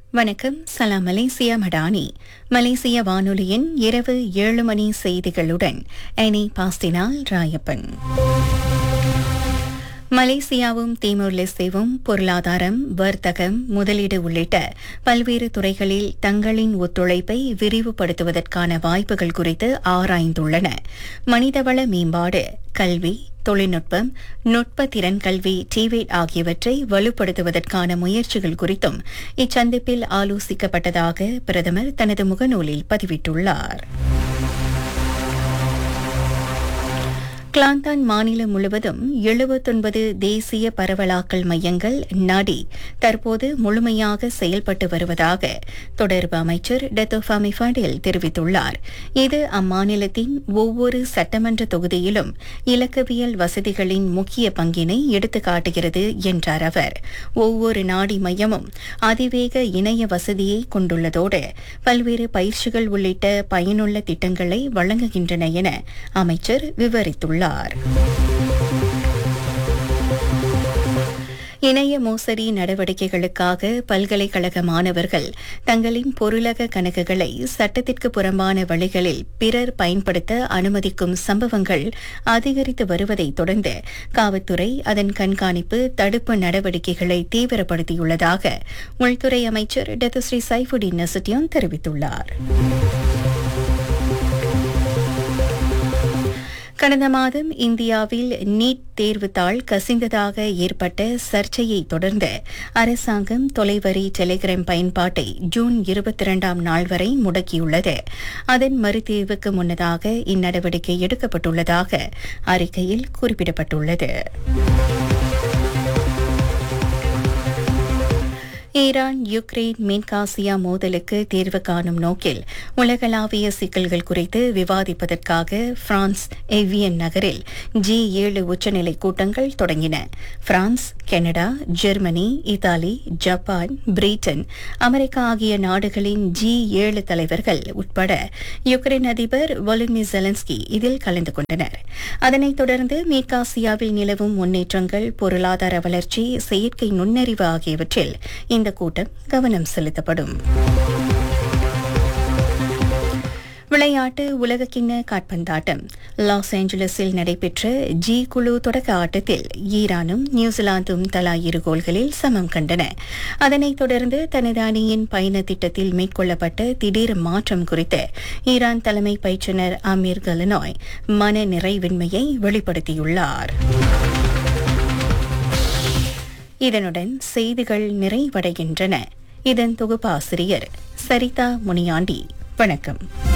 வணக்கம் சலாம் மலேசியா மடானி மலேசிய வானொலியின் இரவு ஏழு மணி செய்திகளுடன் எனி பாஸ்டினால் ராயப்பன் மலேசியாவும் திமோர் லெஸ்தேவும் பொருளாதாரம் வர்த்தகம் முதலீடு உள்ளிட்ட பல்வேறு துறைகளில் தங்களின் ஒத்துழைப்பை விரிவுபடுத்துவதற்கான வாய்ப்புகள் குறித்து ஆராய்ந்துள்ளன மனிதவள மேம்பாடு கல்வி தொழில்நுட்பம் நுட்ப திறன் கல்வி டிவேட் ஆகியவற்றை வலுப்படுத்துவதற்கான முயற்சிகள் குறித்தும் இச்சந்திப்பில் ஆலோசிக்கப்பட்டதாக பிரதமர் தனது முகநூலில் பதிவிட்டுள்ளார் கிளாந்தான் மாநிலம் முழுவதும் எழுபத்தொன்பது தேசிய பரவலாக்கல் மையங்கள் நடி தற்போது முழுமையாக செயல்பட்டு வருவதாக தொடர்பு அமைச்சர் டெத்தோஃபாமி ஃபண்டில் தெரிவித்துள்ளார் இது அம்மாநிலத்தின் ஒவ்வொரு சட்டமன்ற தொகுதியிலும் இலக்கவியல் வசதிகளின் முக்கிய பங்கினை எடுத்துக்காட்டுகிறது என்றார் அவர் ஒவ்வொரு நாடி மையமும் அதிவேக இணைய வசதியை கொண்டுள்ளதோடு பல்வேறு பயிற்சிகள் உள்ளிட்ட பயனுள்ள திட்டங்களை வழங்குகின்றன என அமைச்சர் விவரித்துள்ளார் உள்ளார் இணைய மோசடி நடவடிக்கைகளுக்காக பல்கலைக்கழக மாணவர்கள் தங்களின் பொருளக கணக்குகளை சட்டத்திற்கு புறம்பான வழிகளில் பிறர் பயன்படுத்த அனுமதிக்கும் சம்பவங்கள் அதிகரித்து வருவதை தொடர்ந்து காவல்துறை அதன் கண்காணிப்பு தடுப்பு நடவடிக்கைகளை தீவிரப்படுத்தியுள்ளதாக உள்துறை அமைச்சர் டத்துஸ்ரீ சைஃபுடின் நசுட்டியான் தெரிவித்துள்ளார் கடந்த மாதம் இந்தியாவில் நீட் தேர்வுத்தாள் கசிந்ததாக ஏற்பட்ட சர்ச்சையை தொடர்ந்து அரசாங்கம் தொலைவரி டெலிகிராம் பயன்பாட்டை ஜூன் இருபத்தி இரண்டாம் நாள் வரை முடக்கியுள்ளது அதன் மறுதேர்வுக்கு முன்னதாக இந்நடவடிக்கை எடுக்கப்பட்டுள்ளதாக அறிக்கையில் குறிப்பிடப்பட்டுள்ளது ஈரான் யுக்ரைன் மேற்காசியா மோதலுக்கு தீர்வு காணும் நோக்கில் உலகளாவிய சிக்கல்கள் குறித்து விவாதிப்பதற்காக பிரான்ஸ் எவியன் நகரில் ஜி ஏழு உச்சநிலை கூட்டங்கள் தொடங்கின France Canada Germany Italy Japan Britain America ஆகிய நாடுகளின் ஜி ஏழு தலைவர்கள் உட்பட யுக்ரைன் அதிபர் வொலிமிர் ஜெலன்ஸ்கி இதில் கலந்து கொண்டனர் அதனைத் தொடர்ந்து மேற்காசியாவில் நிலவும் முன்னேற்றங்கள் பொருளாதார வளர்ச்சி செயற்கை நுண்ணறிவு ஆகியவற்றில் இந்த கூட்டம் கவனம் செலுத்தப்படும் விளையாட்டு உலகக்கிண்ண காட்பந்தாட்டம் லாஸ் ஏஞ்சலஸில் நடைபெற்ற ஜி குழு தொடக்க ஆட்டத்தில் ஈரானும் நியூசிலாந்தும் தலா இரு கோல்களில் சமம் கண்டன அதனைத் தொடர்ந்து தனது அணியின் பயண திட்டத்தில் மேற்கொள்ளப்பட்ட திடீர் மாற்றம் குறித்து ஈரான் தலைமை பயிற்றுநர் அமீர் கலனாய் மன நிறைவின்மையை வெளிப்படுத்தியுள்ளார் இதனுடன் செய்திகள் நிறைவடைகின்றன இதன் தொகுப்பாசிரியர் சரிதா முனியாண்டி வணக்கம்